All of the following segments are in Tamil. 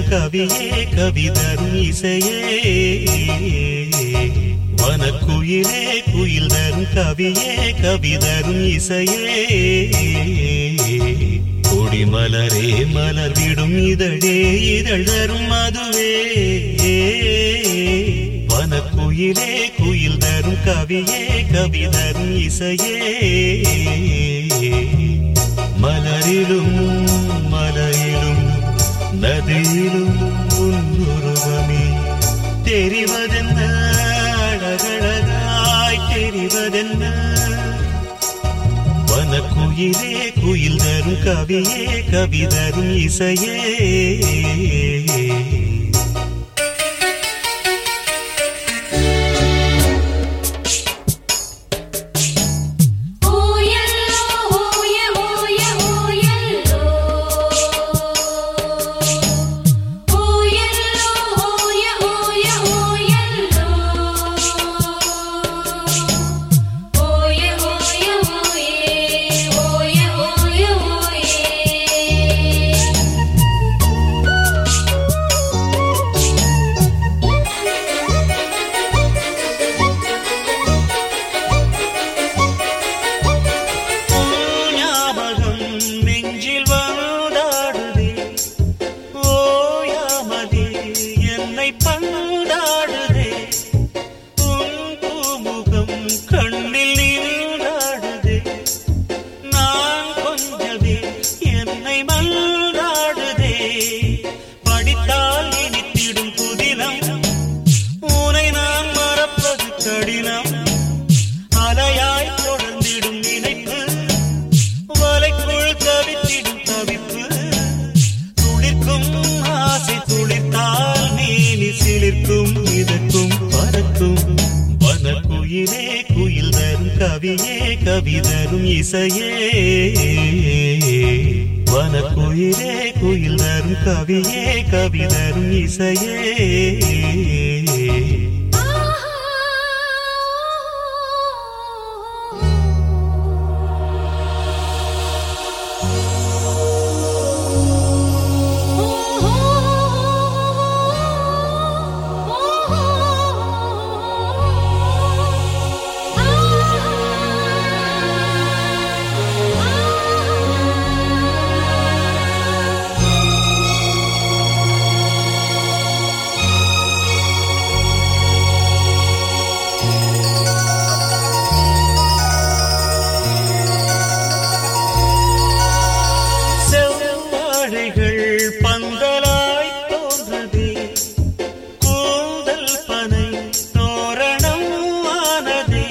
தரும் கவியே கவிதரும் இசையே வனக்குயிலே குயில் தரும் கவியே கவிதரும் இசையே கொடிமலரே மலர் விடும் இதழே இதழ் தரும் மதுவே வனக்குயிலே குயில் தரும் கவியே கவிதரும் இசையே மலரிலும் மலையிலும் நதியிலும் உன்னுருவமே தெரிவதென்ன அழகழகாய் தெரிவதென்ன வனக்குயிலே குயில் தரும் கவியே கவிதரும் இசையே ஓயல்லோ ஓய ஓய ஓயல்லோ ஓயல்லோ ஓய ஓய ஓயல்லோ ஓய ஓய ஓயே ஓய ஓய ஓயே ஞாபகம் நெஞ்சில் வந்தாடுதே ஓயாமதே என்னை பந்தாடுதே உன் பூமுகம் கண்ணில் நின்றாடுதே நான் கொஞ்சமே என்னை மல்லாடுதே படித்தால் இனித்திடும் புதினம் உனை நான் மறப்பது கடினம் அலையாய் தொடர்ந்திடும் நினைப்பு வலைக்குள் தவித்திடும் தவிப்பு துளிர்க்கும் ஆசை துளிர்த்தால் நீனி சிலிர்க்கும் இதற்கும் பறக்கும் வனக்குயிலே குயில் தரும் கவியே கவிதரும் இசையே வனக்குயிலே குயில் தரும் கவியே கவிதரும் இசையே செவ்வாழைகள் பந்தலாய் தோன்றதே கூந்தல் பனை தோரணம் ஆனதே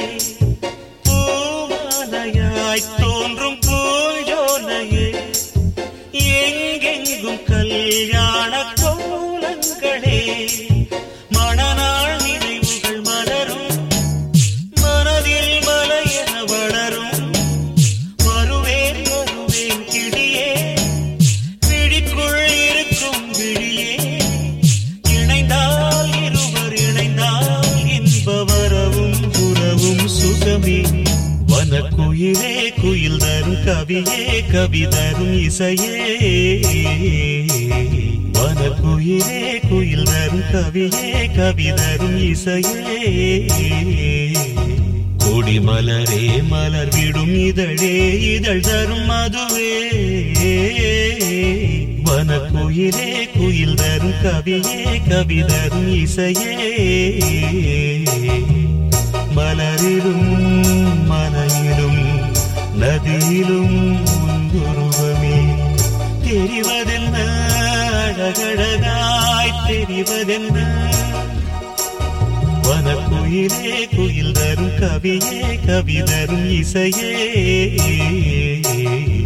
பூமாலையாய் தோன்றும் பூஞ்சோலையே எங்கெங்கும் கல்யாண கோலங்களே மணநாள் நினைவுகள் மலரும் மனதில் மலையென வளரும் வருவேன் வருவேன் கிளியே விழிக்குள் இருக்கும் விழியே இணைந்தால் இருவர் இணைந்தால் இன்ப வரவும் உறவும் சுகமே வனக்குயிலே குயில் தரும் கவியே கவிதரும் இசையே வனக்குயிலே குயில் தரும் கவியே கவிதரும் இசையே கொடிமலரே மலர் விடும் இதழே இதழ் தரும் மதுவே வனக்குயிலே குயில் தரும் கவியே கவிதரும் இசையே மலரிலும் மலையிலும் நதியிலும் உருவமே தெரிவதென்ன அழகழகாய் தெரிவதென்ன வனக்குயிலே குயில் தரும் கவியே கவிதரும் இசையே